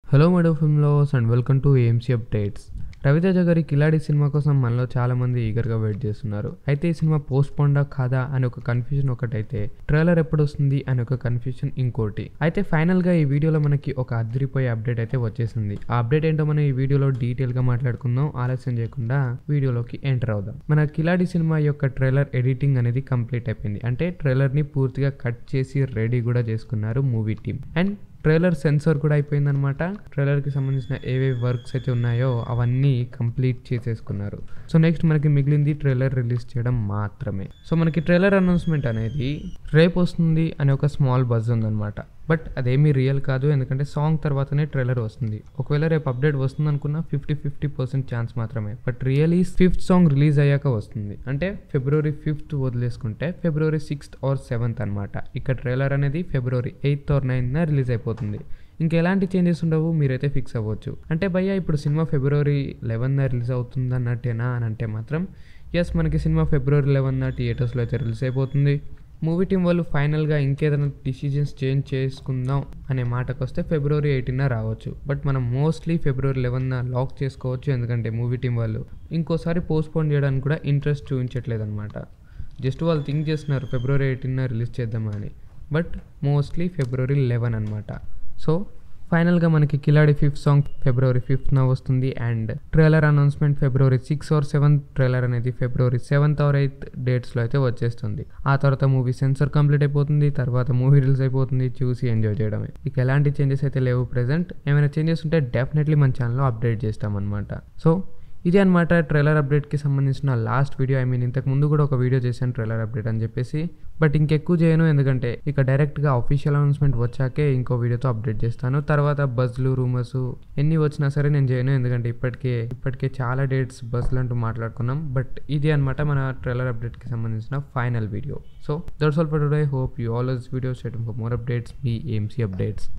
hello మేడో ఫిల్మ్లోస్ and welcome to AMC updates Raviteja గారి కిలాడి సినిమా కోసం మనలో చాలా మంది ఈగర్గా వెయిట్ చేస్తున్నారు అయితే ఈ సినిమా పోస్ట్ పోండా కాదా అని ఒక కన్ఫ్యూజన్ ఒకటైతే ట్రైలర్ ఎప్పుడు వస్తుంది అని ఒక కన్ఫ్యూజన్ ఇంకోటి అయితే ఫైనల్గా ఈ వీడియోలో మనకి ఒక అదిరిపోయే అప్డేట్ అయితే వచ్చేసింది ఆ అప్డేట్ ఏంటో మనం ఈ వీడియోలో డీటెయిల్గా మాట్లాడుకుందాం ఆలస్యం చేయకుండా వీడియోలోకి ఎంటర్ అవుదాం మన కిలాడి సినిమా యొక్క ట్రైలర్ ఎడిటింగ్ అనేది కంప్లీట్ అయిపోయింది అంటే ట్రైలర్ని పూర్తిగా కట్ చేసి రెడీ కూడా చేసుకున్నారు movie team and trailer censor కూడా అయిపోయిందనమాట ట్రైలర్కి సంబంధించిన ఏవేవి వర్క్స్ అయితే ఉన్నాయో అవన్నీ కంప్లీట్ చేసేసుకున్నారు సో నెక్స్ట్ మనకి మిగిలింది ట్రైలర్ రిలీజ్ చేయడం మాత్రమే సో మనకి ట్రైలర్ అనౌన్స్మెంట్ అనేది రేపు వస్తుంది అనే ఒక స్మాల్ బజ్ ఉందన్నమాట బట్ అదేమీ రియల్ కాదు ఎందుకంటే సాంగ్ తర్వాతనే ట్రైలర్ వస్తుంది ఒకవేళ రేపు అప్డేట్ వస్తుంది అనుకున్న ఫిఫ్టీ ఫిఫ్టీ పర్సెంట్ ఛాన్స్ మాత్రమే but really fifth song release అయ్యాక వస్తుంది అంటే ఫిబ్రవరి ఫిఫ్త్ వదిలేసుకుంటే ఫిబ్రవరి సిక్స్త్ ఆర్ సెవెంత్ అనమాట ఇక ట్రైలర్ అనేది ఫిబ్రవరి ఎయిత్ ఆర్ నైన్త్న రిలీజ్ అయిపోతుంది ఇంకెలాంటి చేంజెస్ ఉండవు మీరైతే ఫిక్స్ అవ్వచ్చు అంటే భయ్య ఇప్పుడు సినిమా ఫిబ్రవరి లెవెన్న రిలీజ్ అవుతుంది అన్నట్టేనా అని అంటే మాత్రం ఎస్ మనకి సినిమా ఫిబ్రవరి లెవెన్న థియేటర్స్లో అయితే రిలీజ్ అయిపోతుంది మూవీ టీం వాళ్ళు ఫైనల్గా ఇంకేదైనా డిసిజన్స్ చేంజ్ చేసుకుందాం అనే మాటకు వస్తే ఫిబ్రవరి ఎయిటీన రావచ్చు బట్ మనం మోస్ట్లీ ఫిబ్రవరి లెవెన్న లాక్ చేసుకోవచ్చు ఎందుకంటే మూవీ టీం వాళ్ళు ఇంకోసారి పోస్ట్పోన్ చేయడానికి కూడా ఇంట్రెస్ట్ చూపించట్లేదు అనమాట జస్ట్ వాళ్ళు థింక్ చేస్తున్నారు ఫిబ్రవరి ఎయిటీన్న రిలీజ్ చేద్దామని బట్ మోస్ట్లీ ఫిబ్రవరి లెవెన్ అనమాట సో ఫైనల్గా మనకి కిలాడి ఫిఫ్త్ సాంగ్ ఫిబ్రవరి ఫిఫ్త్న వస్తుంది and trailer announcement February six or seventh trailer అనేది ఫిబ్రవరి సెవెంత్ ఆర్ ఎయిత్ డేట్స్లో అయితే వచ్చేస్తుంది ఆ తర్వాత మూవీ సెన్సర్ కంప్లీట్ అయిపోతుంది తర్వాత మూవీ రిలీజ్ అయిపోతుంది చూసి ఎంజాయ్ చేయడమే ఇక ఎలాంటి చేంజెస్ అయితే లేవు ప్రెసెంట్ ఏమైనా చేంజెస్ ఉంటే డెఫినెట్లీ మన ఛానల్లో అప్డేట్ చేస్తామన్నమాట సో ఇది అనమాట ట్రైలర్ అప్డేట్కి సంబంధించిన లాస్ట్ వీడియో ఐ మీన్ ఇంతకు ముందు కూడా ఒక వీడియో చేశాను ట్రైలర్ అప్డేట్ అని చెప్పేసి బట్ ఇంకెక్కువ చేయను ఎందుకంటే ఇక డైరెక్ట్గా అఫీషియల్ అనౌన్స్మెంట్ వచ్చాకే ఇంకో వీడియోతో అప్డేట్ చేస్తాను తర్వాత బస్లు రూమర్స్ ఎన్ని వచ్చినా సరే నేను చేయను ఎందుకంటే ఇప్పటికే ఇప్పటికే చాలా డేట్స్ బస్లు అంటూ మాట్లాడుకున్నాం బట్ ఇది అనమాట మన ట్రైలర్ అప్డేట్కి సంబంధించిన final video so that's all for today hope you all this video setting for more updates మీ ఏఎంసీ అప్డేట్స్